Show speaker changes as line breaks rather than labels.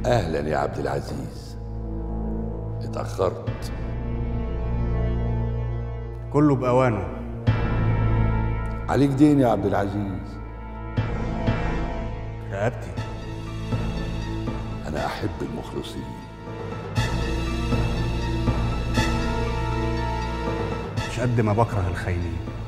اهلا يا عبد العزيز اتاخرت
كله بأوانه
عليك دين يا عبد العزيز
رقبتي
انا احب المخلصين
مش قد ما بكره الخاينين